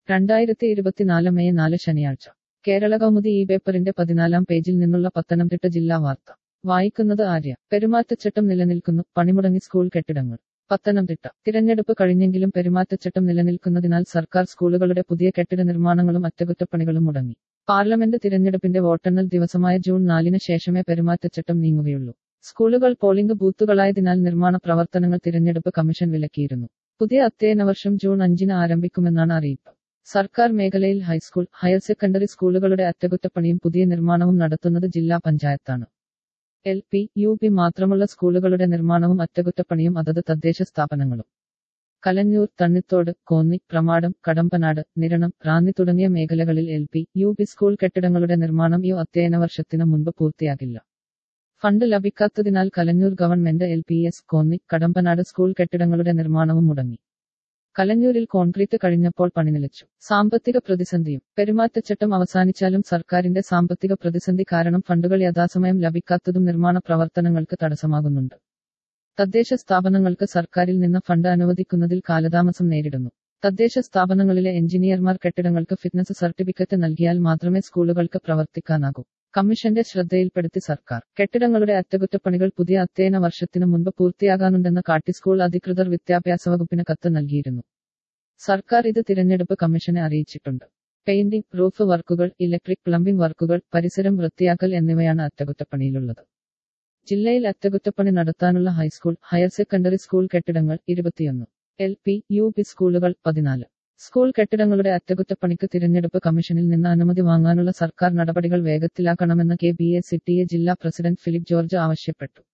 രണ്ടായിരത്തി ഇരുപത്തിനാല് മെയ് നാല് ശനിയാഴ്ച കേരള കൗമുദി ഈ പേപ്പറിന്റെ പതിനാലാം പേജിൽ നിന്നുള്ള പത്തനംതിട്ട ജില്ലാ വാർത്ത വായിക്കുന്നത് ആര്യ പെരുമാറ്റച്ചട്ടം നിലനിൽക്കുന്നു പണിമുടങ്ങി സ്കൂൾ കെട്ടിടങ്ങൾ പത്തനംതിട്ട തിരഞ്ഞെടുപ്പ് കഴിഞ്ഞെങ്കിലും പെരുമാറ്റച്ചട്ടം നിലനിൽക്കുന്നതിനാൽ സർക്കാർ സ്കൂളുകളുടെ പുതിയ കെട്ടിട നിർമ്മാണങ്ങളും അറ്റകുറ്റപ്പണികളും മുടങ്ങി പാർലമെന്റ് തിരഞ്ഞെടുപ്പിന്റെ വോട്ടെണ്ണൽ ദിവസമായ ജൂൺ നാലിന് ശേഷമേ പെരുമാറ്റച്ചട്ടം നീങ്ങുകയുള്ളൂ സ്കൂളുകൾ പോളിംഗ് ബൂത്തുകളായതിനാൽ നിർമ്മാണ പ്രവർത്തനങ്ങൾ തിരഞ്ഞെടുപ്പ് കമ്മീഷൻ വിലക്കിയിരുന്നു പുതിയ അധ്യയന വർഷം ജൂൺ അഞ്ചിന് ആരംഭിക്കുമെന്നാണ് അറിയിപ്പ് സർക്കാർ മേഖലയിൽ ഹൈസ്കൂൾ ഹയർ സെക്കൻഡറി സ്കൂളുകളുടെ അറ്റകുറ്റപ്പണിയും പുതിയ നിർമ്മാണവും നടത്തുന്നത് ജില്ലാ പഞ്ചായത്താണ് എൽ പി യു പി മാത്രമുള്ള സ്കൂളുകളുടെ നിർമ്മാണവും അറ്റകുറ്റപ്പണിയും അതത് തദ്ദേശ സ്ഥാപനങ്ങളും കലഞ്ഞൂർ തണ്ണിത്തോട് കോന്നി പ്രമാടം കടമ്പനാട് നിരണം റാന്നി തുടങ്ങിയ മേഖലകളിൽ L P U P school കെട്ടിടങ്ങളുടെ നിർമ്മാണം ഈ അധ്യയന വർഷത്തിന് മുൻപ് പൂർത്തിയാകില്ല ഫണ്ട് ലഭിക്കാത്തതിനാൽ Kalanjoor government L P S Konni Kadampanad school കെട്ടിടങ്ങളുടെ നിർമ്മാണവും മുടങ്ങി കലഞ്ഞൂരിൽ കോൺക്രീറ്റ് കഴിഞ്ഞപ്പോൾ പണി നിലച്ചു സാമ്പത്തിക പ്രതിസന്ധിയും പെരുമാറ്റച്ചട്ടം അവസാനിച്ചാലും സർക്കാരിന്റെ സാമ്പത്തിക പ്രതിസന്ധി കാരണം ഫണ്ടുകൾ യഥാസമയം ലഭിക്കാത്തതും നിർമ്മാണ പ്രവർത്തനങ്ങൾക്ക് തടസ്സമാകുന്നുണ്ട് തദ്ദേശ സ്ഥാപനങ്ങൾക്ക് സർക്കാരിൽ നിന്ന് ഫണ്ട് അനുവദിക്കുന്നതിൽ കാലതാമസം നേരിടുന്നു തദ്ദേശ സ്ഥാപനങ്ങളിലെ എഞ്ചിനീയർമാർ കെട്ടിടങ്ങൾക്ക് ഫിറ്റ്നസ് സർട്ടിഫിക്കറ്റ് നൽകിയാൽ മാത്രമേ സ്കൂളുകൾക്ക് പ്രവർത്തിക്കാനാകൂ കമ്മീഷന്റെ ശ്രദ്ധയിൽപ്പെടുത്തി സർക്കാർ കെട്ടിടങ്ങളുടെ അറ്റകുറ്റപ്പണികൾ പുതിയ അധ്യയന വർഷത്തിന് മുൻപ് പൂർത്തിയാകാനുണ്ടെന്ന് കാട്ടി സ്കൂൾ അധികൃതർ വിദ്യാഭ്യാസ വകുപ്പിന് കത്ത് നൽകിയിരുന്നു സർക്കാർ ഇത് തിരഞ്ഞെടുപ്പ് കമ്മീഷനെ അറിയിച്ചിട്ടുണ്ട് പെയിന്റിംഗ് റൂഫ് വർക്കുകൾ ഇലക്ട്രിക് പ്ലംബിംഗ് വർക്കുകൾ പരിസരം വൃത്തിയാക്കൽ എന്നിവയാണ് അറ്റകുറ്റപ്പണിയിലുള്ളത് ജില്ലയിൽ അറ്റകുറ്റപ്പണി നടത്താനുള്ള ഹൈസ്കൂൾ ഹയർ സെക്കൻഡറി സ്കൂൾ കെട്ടിടങ്ങൾ ഇരുപത്തിയൊന്ന് എൽ പി യു പി സ്കൂളുകൾ പതിനാല് സ്കൂൾ കെട്ടിടങ്ങളുടെ അറ്റകുറ്റപ്പണിക്ക് തിരഞ്ഞെടുപ്പ് കമ്മീഷനിൽ നിന്ന് അനുമതി വാങ്ങാനുള്ള സർക്കാർ നടപടികൾ വേഗത്തിലാക്കണമെന്ന് കെ ബി എസ് സിറ്റിയെ ജില്ലാ പ്രസിഡന്റ് ഫിലിപ്പ് ജോർജ് ആവശ്യപ്പെട്ടു